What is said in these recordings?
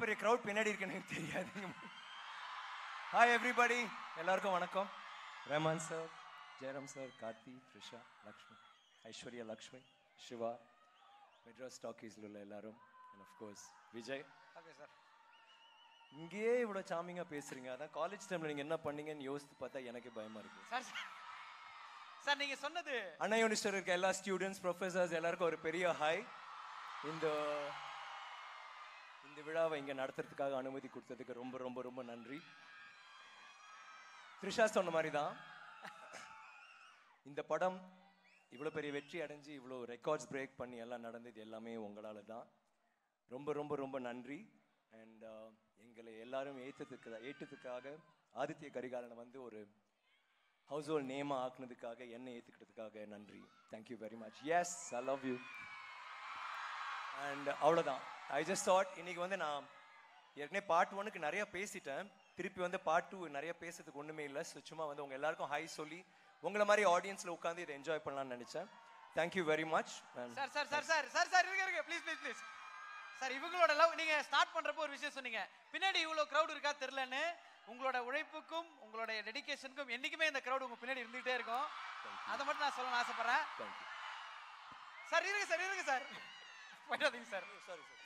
பெரிய க்ரௌட் பின்னாடி இருக்குன்னு எனக்கு தெரியாது ஹாய் எவ்ரிபடி எல்லாருக்கும் வணக்கம் ரஹ்மான் சார் ஜெயராம் சார் கார்த்தி த்ரிஷா லக்ஷ்மி ஐஸ்வர்யா லக்ஷ்மி சிவா மெட்ராஸ் டாக்கீஸில் உள்ள எல்லாரும் and course Vijay okay sir இங்கேயே இவ்வளோ சாமிங்காக பேசுறீங்க அதான் காலேஜ் டைமில் நீங்கள் என்ன பண்ணீங்கன்னு யோசித்து பார்த்தா எனக்கு பயமாக இருக்கு சார் சார் நீங்க சொன்னது அண்ணா யூனிஸ்டர் இருக்க எல்லா ஸ்டூடெண்ட்ஸ் ப்ரொஃபசர்ஸ் எல்லாருக்கும் ஒரு பெரிய ஹாய் இந்த இந்த விழாவை இங்கே நடத்துறதுக்காக அனுமதி கொடுத்ததுக்கு ரொம்ப ரொம்ப ரொம்ப நன்றி த்ரிஷா சொன்ன மாதிரி தான் இந்த படம் இவ்வளோ பெரிய வெற்றி அடைஞ்சு இவ்வளோ ரெக்கார்ட்ஸ் பிரேக் பண்ணி எல்லாம் நடந்தது எல்லாமே உங்களால தான் ரொம்ப ரொம்ப ரொம்ப நன்றி அண்ட் எங்களை எல்லாரும் ஏற்றதுக்கு ஏற்றதுக்காக ஆதித்ய கரிகாலனை வந்து ஒரு ஹவுஸ் ஹோல்ட் நேமாக ஆக்குனதுக்காக என்னை ஏற்றுக்கிட்டதுக்காக நன்றி thank you very much yes I love you and அவ்வளோதான் ஐ ஜஸ்ட் தாட் இன்னைக்கு வந்து நான் ஏற்கனவே பார்ட் ஒனுக்கு நிறைய பேசிட்டேன் திருப்பி வந்து பார்ட் டூ நிறைய பேசுறதுக்கு ஒன்றுமே இல்லை ஸோ சும்மா வந்து உங்கள் எல்லாருக்கும் ஹை சொல்லி உங்களை மாதிரி ஆடியன்ஸில் உட்காந்து இதை என்ஜாய் பண்ணலாம்னு நினச்சேன் thank you very much sir sir sir sir sir sir இருங்க இருங்க ப்ளீஸ் ப்ளீஸ் ப்ளீஸ் சார் இவங்களோட லவ் நீங்க ஸ்டார்ட் பண்றப்போ ஒரு விஷயம் சொன்னீங்க பின்னாடி இவ்வளோ க்ரௌட் இருக்கா தெரிலன்னு உங்களோட உழைப்புக்கும் உங்களோட டெடிகேஷனுக்கும் என்னைக்குமே இந்த க்ரௌட் உங்க பின்னாடி இருந்துகிட்டே இருக்கும் அதை மட்டும் நான் சொல்லணும்னு ஆசைப்படுறேன் தேங்க்யூ சார் இருங்க சார் இருங்க சார் போயிடாதீங்க சார் சாரி சார்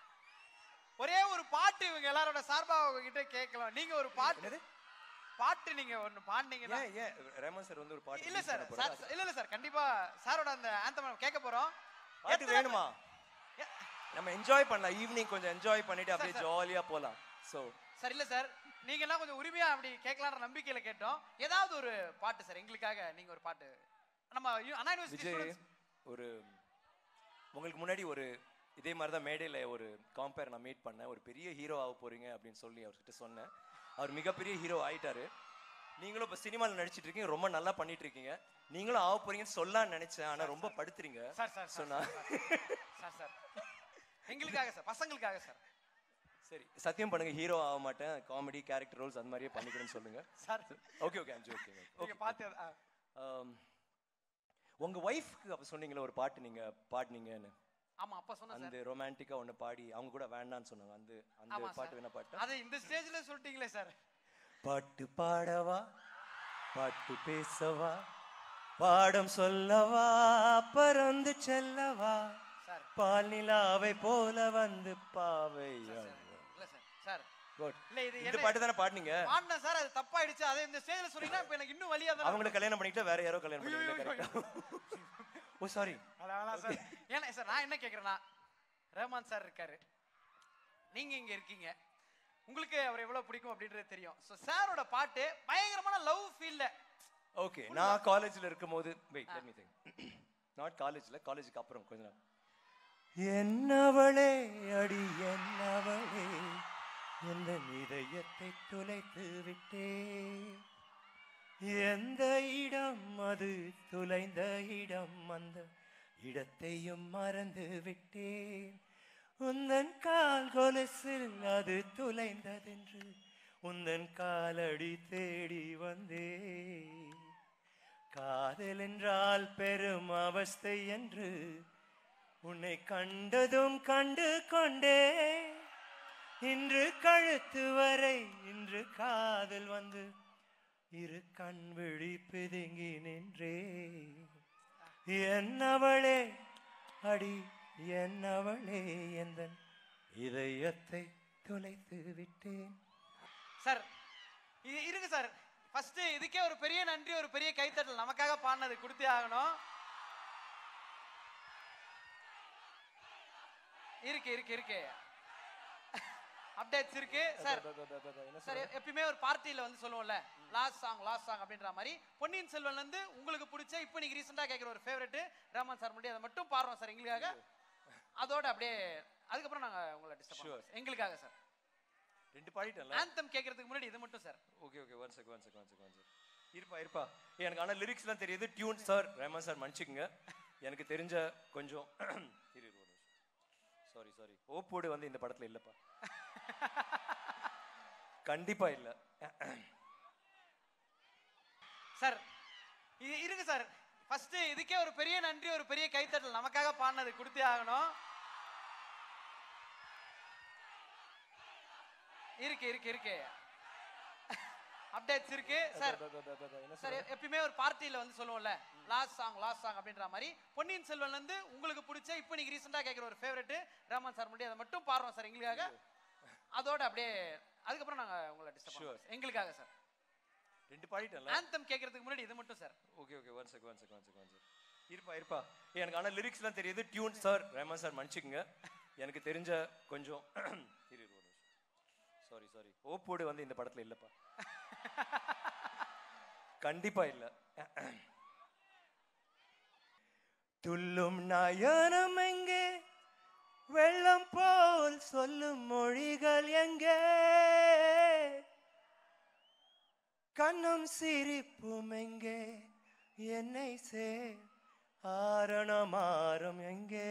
ஒரே ஒரு பாட்டு இவங்க எல்லாரோட சார்பா உங்ககிட்ட கேட்கலாம் நீங்க ஒரு பாட்டு என்னது? பாட்டு நீங்க ஒன்னு பாடுனீங்கன்னா ஏன் ஏன் ரேமன் சார் வந்து ஒரு பாட்டு இல்ல release சார் பண்ண போறாரு. சார் இல்ல இல்ல சார் கண்டிப்பா சாரோட அந்த ஆந்தம் கேட்க போறோம் பாட்டு எத்தனை- வேணுமா எ- நம்ம என்ஜாய் பண்ணலாம் ஈவினிங் கொஞ்சம் என்ஜாய் பண்ணிட்டு அப்படியே சார். ஜாலியா போலாம் ஸோ சார் இல்ல சார் நீங்க எல்லாம் கொஞ்சம் உரிமையா அப்படி கேட்கலான்ற நம்பிக்கையில கேட்டோம் ஏதாவது ஒரு பாட்டு சார் எங்களுக்காக நீங்க ஒரு பாட்டு நம்ம யு- அண்ணா யூனிவர்சிட்டி விஜய் ஸ்டூடெண்ட்ஸ் ஒரு உங்களுக்கு முன்னாடி ஒரு இதே மாதிரி தான் மேடையில் ஒரு காம்பேர் நான் மீட் பண்ணேன் ஒரு பெரிய ஹீரோ ஆக போறீங்க அப்படின்னு சொல்லி அவர்கிட்ட சொன்னேன் அவர் மிகப்பெரிய ஹீரோ ஆயிட்டாரு நீங்களும் இப்போ சினிமாவில் நடிச்சிட்டு இருக்கீங்க ரொம்ப நல்லா பண்ணிட்டு இருக்கீங்க நீங்களும் ஆக போறீங்கன்னு சொல்லலாம்னு நினைச்சேன் ஆனால் ரொம்ப படுத்துறீங்க சார் சார் சார் சொன்னா சார் சார் எங்களுக்காக சார் பசங்களுக்காக சார் சரி சத்தியம் பண்ணுங்க ஹீரோ ஆக மாட்டேன் காமெடி கேரக்டர் ரோல்ஸ் அந்த மாதிரியே பண்ணிக்கிறேன்னு சொல்லுங்க சார் ஓகே ஓகே அஞ்சு ஓகே நீங்க ஓகே பார்த்து ஆ. ஆம், உங்க ஒய்ஃப்க்கு அப்ப சொன்னீங்களே ஒரு பாட்டு நீங்க பாடுனீங்கன்னு ஆமா அப்பா சொன்னேன் சார் அந்த ரொமான்டிக்கா ஒன்னு பாடி அவங்க கூட வேண்டாம்னு சொன்னாங்க அந்த அந்த ஆமா பாட்டு சார். வேணா பாட்டா அது இந்த ஸ்டேஜ்ல சொல்லிட்டீங்களே சார் பாட்டு பாடவா பாட்டு பேசவா பாடம் சொல்லவா பறந்து செல்லவா சார் பால் நிலாவை போல வந்து பாவை இல்ல சார் சார் குட் இல்ல இது இந்த என்ன பாட்டு தானே பாடுனீங்க பாடினேன் சார் அது தப்பாயிடுச்சு அதை இந்த ஸ்டேஜ்ல சொன்னீங்கன்னா இப்ப எனக்கு இன்னும் வலியா தான் அவங்கள கல்யாணம் பண்ணிட்டு வேற யாரோ கல்யாணம் ஐயோ, பண்ணிட்டு ஐயோ, கரெக்டா ஓ சாரி சார் ஏன்னா சார் நான் என்ன கேக்குறேன்னா ரஹ்மான் சார் இருக்காரு நீங்க இங்க இருக்கீங்க உங்களுக்கு அவர் எவ்வளவு பிடிக்கும் அப்படின்றது தெரியும் ஸோ சாரோட பாட்டு பயங்கரமான லவ் ஃபீல்ல ஓகே நான் காலேஜ்ல இருக்கும்போது wait let me think not காலேஜ்ல காலேஜுக்கு அப்புறம் கொஞ்ச நாள் என்னவளே அடி என்னவளே எந்த இதயத்தை துளைத்து விட்டே எந்த இடம் அது துளைந்த இடம் அந்த இடத்தையும் மறந்து விட்டேன் உந்தன் கால் கொலுசில் அது துளைந்ததென்று உந்தன் காலடி தேடி வந்தே காதல் என்றால் பெரும் அவஸ்தை என்று உன்னை கண்டதும் கண்டு கொண்டே இன்று கழுத்து வரை இன்று காதல் வந்து இரு கண் விழி பிதுங்கி நின்றே என்னவளே அடி என்னவளே எந்தன் இதயத்தை துளைத்து விட்டேன் சார் இது இருங்க சார் ஃபர்ஸ்ட் இதுக்கே ஒரு பெரிய நன்றி ஒரு பெரிய கைத்தட்டல் நமக்காக பாடினது கொடுத்தே ஆகணும் இருக்கு இருக்கு இருக்கு அப்டேட்ஸ் இருக்கு சார் சார் எ- எப்பயுமே ஒரு பார்ட்டியில வந்து சொல்லுவோம்ல லாஸ்ட் சாங் லாஸ்ட் சாங் அப்படின்ற மாதிரி பொன்னியின் செல்வன்ல இருந்து உங்களுக்கு பிடிச்ச இப்போ நீங்க ரீசெண்டா கேட்குற ஒரு ஃபேவரட் ராமன் சார் முன்னாடி அதை மட்டும் பாடுறோம் சார் எங்களுக்காக அதோட அப்படியே அதுக்கப்புறம் நாங்க உங்களை டிஸ்டர்ப் Sure. பண்ணுவோம் எங்களுக்காக சார் ரெண்டு பாடிட்டேன்ல ஆந்தம் கேட்கறதுக்கு முன்னாடி இது மட்டும் sir okay okay one check one check one check one check இருப்பா இருப்பா ஏய், எனக்கு ஆனால் லிரிக்ஸ்லாம் தெரியுது டியூன் சார் ரஹ்மான் சார் மன்னிச்சுக்குங்க எனக்கு தெரிஞ்ச கொஞ்சம் இரு இரு, ஒரு நிமிஷம் சாரி சாரி ஓப்போடு வந்து இந்த படத்தில் இல்லைப்பா கண்டிப்பா இல்லை சார் இது இருங்க சார் ஃபர்ஸ்ட் இதுக்கே ஒரு பெரிய நன்றி ஒரு பெரிய கைத்தட்டல் நமக்காக பாடினது கொடுத்தே ஆகணும் இருக்கு இருக்கு இருக்கு அப்டேட்ஸ் இருக்கு சார் என்ன சார் எப்பயுமே ஒரு பார்ட்டியில வந்து சொல்லுவோம்ல லாஸ்ட் சாங் லாஸ்ட் சாங் அப்படின்ற மாதிரி பொன்னியின் செல்வன்ல இருந்து உங்களுக்கு பிடிச்ச இப்போ நீங்க ரீசெண்டா கேட்குற ஒரு ஃபேவரட் ரஹ்மான் சார் முன்னாடி அதை மட்டும் பாடுறோம் சார் எங்களுக்காக அதோட அப்படியே அதுக்கப்புறம் நாங்க உங்களை டிஸ்டர்ப் Sure. பண்ணுவோம் எங்களுக்காக சார் ரெண்டு பாடிட்டேன்ல ஆந்தம் கேட்கறதுக்கு முன்னாடி இது மட்டும் sir okay okay one check one check one check one check இருப்பா இருப்பா ஏய், எனக்கு ஆனால் லிரிக்ஸ்லாம் தெரியுது டியூன் சார் ரஹ்மான் சார் மன்னிச்சுக்குங்க எனக்கு தெரிஞ்ச கொஞ்சம் இரு இரு, ஒரு நிமிஷம் சாரி சாரி ஓப்போடு வந்து இந்த படத்துல இல்லப்பா கண்டிப்பா இல்ல துள்ளும் நயனம் எங்கே வெள்ளம் போல் சொல்லும் மொழிகள் எங்கே கண்ணும் சிரிப்பும் எங்கே என்னை சே ஆரணமாறும் எங்கே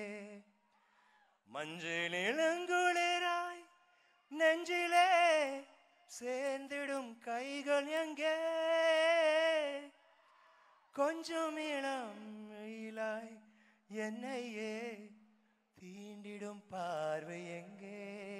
மஞ்சள் இளங்குளிராய் நெஞ்சிலே சேர்ந்திடும் கைகள் எங்கே கொஞ்சம் இளம் வெயிலாய் என்னையே தீண்டிடும் பார்வை எங்கே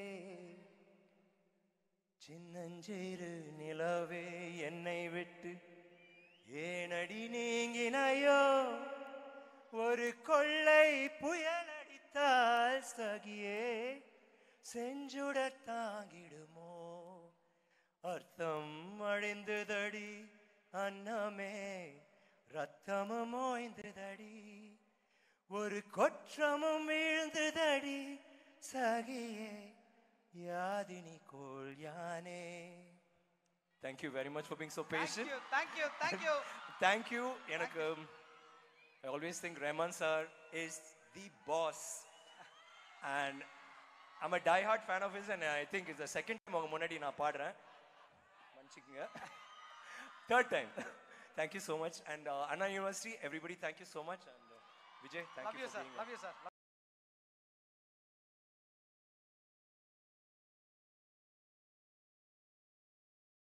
சின்னஞ்சிறு நிலவே என்னை விட்டு ஏனடி நீங்கினாயோ ஒரு கொள்ளை புயல் அடித்தால் சகியே செஞ்சுட தாங்கிடுமோ அர்த்தம் அழிந்ததடி அன்னமே ரத்தமும் ஓய்ந்ததடி ஒரு கொற்றமும் வீழ்ந்ததடி சகியே யாதினி கோள் யானே thank you very much for being so passion thank you thank you thank you thank you எனக்கு I always think Rahman sir is the boss and I'm a die hard fan of is and I think is the second time அவங்க முன்னாடி நான் பாடுறேன் மன்னிச்சுக்குங்க third time thank you so much and Anna university everybody thank you so much and Vijay love thank you you sir love you sir